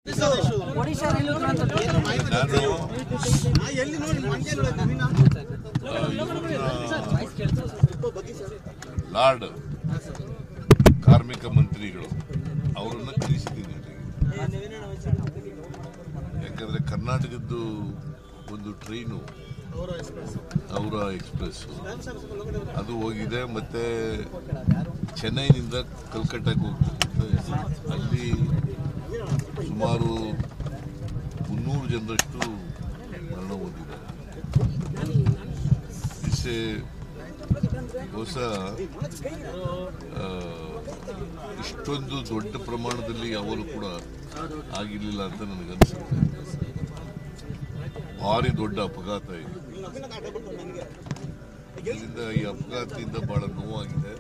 ಒಡಿಶಾದಲ್ಲಿ ಅಂತ ನಾನು ಎಲ್ಲಿ ನೋಡಿ ಮಂಡ್ಯ ಲಾರ್ಡ್ ಕಾರ್ಮಿಕ ಮಂತ್ರಿಗಳು ಅವರನ್ನ ಕಳಿಸಿದ್ದೀನಿ ಅಲ್ಲಿಗೆ. ಯಾಕಂದ್ರೆ ಕರ್ನಾಟಕದ್ದು ಒಂದು ಟ್ರೈನು ಅವರ ಎಕ್ಸ್ಪ್ರೆಸ್ ಅದು ಹೋಗಿದೆ ಮತ್ತೆ ಚೆನ್ನೈನಿಂದ ಕಲ್ಕಟ್ಟಾಗೆ ಹೋಗ್ತದೆ ಅಲ್ಲಿ ಸುಮಾರು ಮುನ್ನೂರು ಜನರಷ್ಟು ಮರಣ ಹೊಂದಿದ್ದಾರೆ ಇಸೆ ಹೊಸ ಆ, ಇಷ್ಟೊಂದು ದೊಡ್ಡ ಪ್ರಮಾಣದಲ್ಲಿ ಯಾವಾಗಲೂ ಕೂಡ ಆಗಿರಲಿಲ್ಲ ಅಂತ ನನಗನ್ಸುತ್ತೆ ಭಾರಿ ದೊಡ್ಡ ಅಪಘಾತ ಇದು ಇದರಿಂದ ಈ ಅಪಘಾತದಿಂದ ಬಹಳ ನೋವಾಗಿದೆ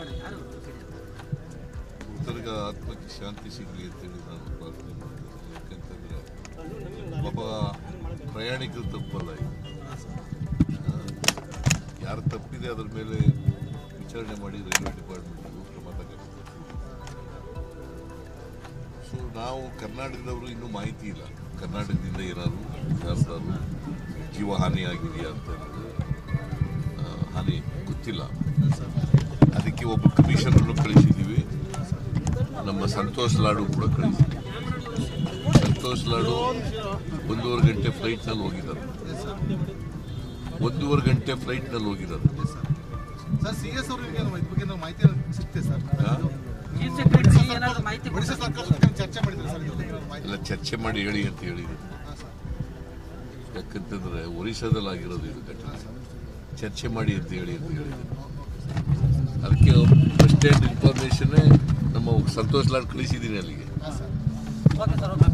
ಮೃತರಿಗೆ ಆತ್ಮಕ್ಕೆ ಶಾಂತಿ ಸಿಗಲಿ ಅಂತೇಳಿ ನಾನು ಪ್ರಾರ್ಥನೆ ಮಾಡ್ತೀನಿ ಯಾಕಂತಂದ್ರೆ ಪಾಪ ಪ್ರಯಾಣಿಕರು ತಪ್ಪಲ್ಲ ಇದು ಆ, ಯಾರು ತಪ್ಪಿದೆ ಅದ್ರ ಮೇಲೆ ವಿಚಾರಣೆ ಮಾಡಿ ರೈಲ್ವೆ ಡಿಪಾರ್ಟ್ಮೆಂಟ್ ಕ್ರಮ ತಗೋಬೇಕು ಸೊ ನಾವು ಕರ್ನಾಟಕದವರು ಇನ್ನೂ ಮಾಹಿತಿ ಇಲ್ಲ ಕರ್ನಾಟಕದಿಂದ ಏನಾದ್ರು ಯಾರ್ದಾದ್ರು ಜೀವ ಹಾನಿ ಆಗಿದೆಯಾ ಅಂತ ಅನ್ನೋದು, ಆ, ಹಾನಿ ಗೊತ್ತಿಲ್ಲ ಅದಕ್ಕೆ ಒಬ್ಬ ಕಮಿಷನರ್ ಕಳಿಸಿದ್ದೀವಿ ನಮ್ಮ ಸಂತೋಷ್ ಲಾಡು ಕೂಡ ಕಳಿಸಿದ್ದೀವಿ ಸಂತೋಷ್ ಲಾಡು ಒಂದೂವರೆ ಗಂಟೆ ಫ್ಲೈಟ್ನಲ್ಲಿ ಹೋಗಿದ್ದಾರೆ ಒಂದೂವರೆ ಗಂಟೆ ಫ್ಲೈಟ್ನಲ್ಲಿ ಹೋಗಿದ್ದಾರೆ ಸರ್ ಸಿ ಎಸ್ ಅವರಿಗೆ ಇದ್ರ ಬಗ್ಗೆ ನಾವು ಮಾಹಿತಿ ಸಿಗ್ತೆ ಸರ್ ಹಾ? ಚೀಫ್ ಸೆಕ್ರೆಟರಿ ಏನಾದ್ರು ಮಾಹಿತಿ ಒಡಿಶಾ ಸರ್ಕಾರ ಜೊತೆ ಚರ್ಚೆ ಮಾಡಿದ್ರು ಸರ್ ಇದ್ರ ಬಗ್ಗೆ ಏನಾದ್ರು ಮಾಹಿತಿ ಎಲ್ಲ ಚರ್ಚೆ ಮಾಡಿ ಹೇಳಿ ಅಂತ ಹೇಳಿದ್ರು ಹಾಂ ಸರ್ ಯಾಕಂತಂದ್ರೆ ಒರಿಸ್ಸಾದಲ್ಲಿ ಆಗಿರೋದು ಇದು ಘಟನೆ ಚರ್ಚೆ ಮಾಡಿ ಅಂತ ಹೇಳಿ ಅಂತ ಹೇಳಿದ್ರು ಅದಕ್ಕೆ ಫಸ್ಟ್ ಹ್ಯಾಂಡ್ ಇನ್ಫಾರ್ಮೇಶನ್ನೇ ನಮ್ಮ ಸಂತೋಷ್ ಲಾಡ್ ಕಳಿಸಿದ್ದೀನಿ ಅಲ್ಲಿಗೆ ಹಾಂ ಸರ್ ಓಕೆ ಸರ್ ಓಕೆ